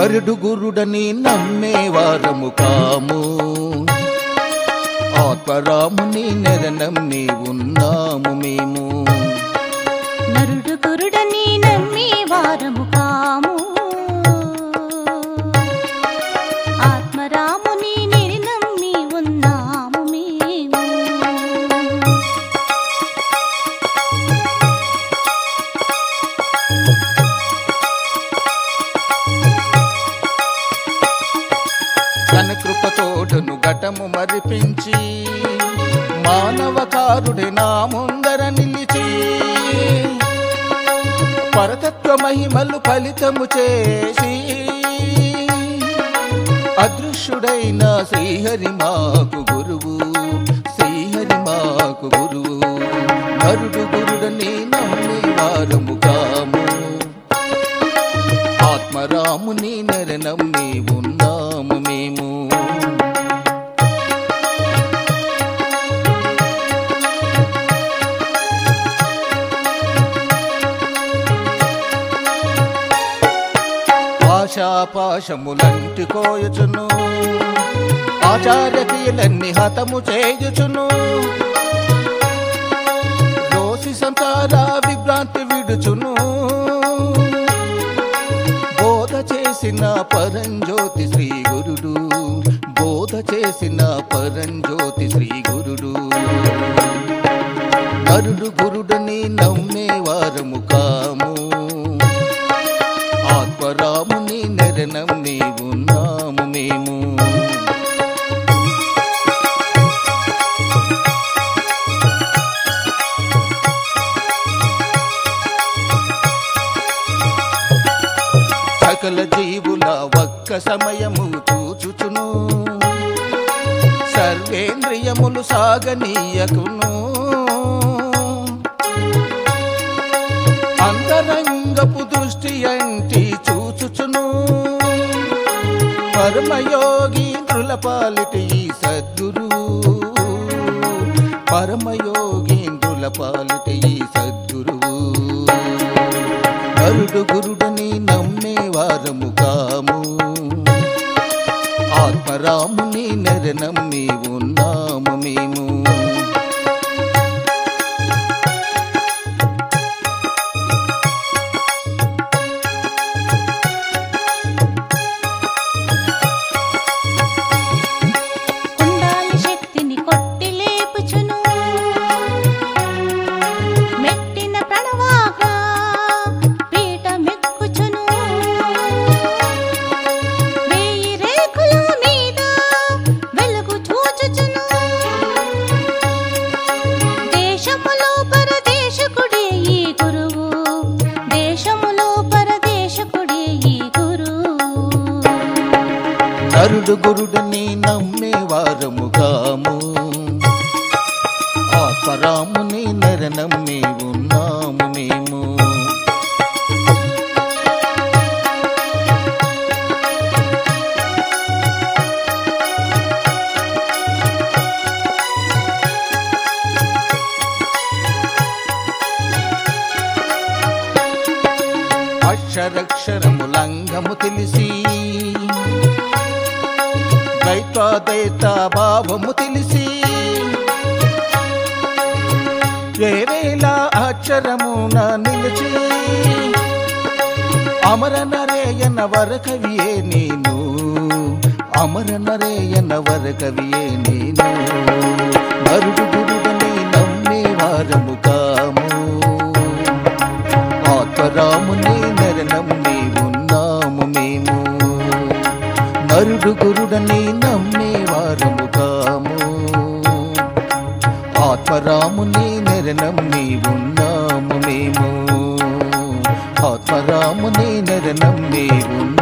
నరుడు గురుడని నమ్మేవారము కాము ఆత్మరాముని నెరనమ్మి ఉన్నాము మేము నరుడు గురుడని నమ్మి వారము కాము ఆత్మరాముని నిర్నమ్మి ఉన్నాము మేము తన కృపతోటను ఘటము మరిపించి మానవకారుడి నా ముందర నిలిచి పరతత్వ మహిమలు ఫలితము చేసి అదృశ్యుడైన శ్రీహరి మాకు గురువు శ్రీహరి మాకు గురువు నరుడు గురుడని నమ్మి వారము కాము ఆత్మరాముని నరనమ్మి ఉన్నాము మేము ఆశాపాశములంటి కోయుచును ఆచార్యక్రియలన్నీ హతము చేయుచును దోషి సంసార విభ్రాంతి విడుచును బోధ చేసిన పరంజ్యోతి శ్రీ గురుడు బోధ చేసిన పరంజ్యోతి శ్రీ గురుడు నరుడు గురుడని నమ్మేవారము కాము ఆత్మరాముని నరనమ్మి ఉన్నాము మేము సకల జీవుల ఒక్క సమయము చూచుచును సర్వేంద్రియములు సాగనీయకును అంతరంగపు దృష్టి అంటి చూచుచును పరమయోగీంద్రుల పాలిటి ఈ సద్గురు పరమయోగీంద్రుల పాలిటి ఈ సద్గురువు నరుడు గురుడని నమ్మేవారము కాము ఆత్మరాముని నరనమ్మి ఉన్నాము మేము ఉండాలి శక్తిని కొట్టి లేపుచును మెట్టిన ప్రణవాగా పీట మెక్కుచును వేయి రేకుల మీద వెలుగు చూచుచును దేశములో పరదేశకుడే ఈ గురువు దేశములో పరదేశకుడే ఈ గురువు నరుడు గురుడని నమ్మేవారము కాము ఆత్మరాముని నరనమ్మి ఉన్నాము మేము అక్షరక్షరములంగము తెలిసి ద్వైతాద్వైత భావము తెలిసి వేరేలా అక్షరమున నిలిచి అమర నరేయన వరకవియే నేను అమర నరేయన వరకవియే నేను నరుడు గురుడని నమ్మేవారము కాము ఆత్మరాముని నరనమ్మి ఉన్నాము మేము నరుడు గురుడని నమ్మేవారము కాము ఆత్మరాముని నెరనమ్మి ఉన్నాము మేము ఆత్మరాముని నెరనమ్మి ఉన్నాము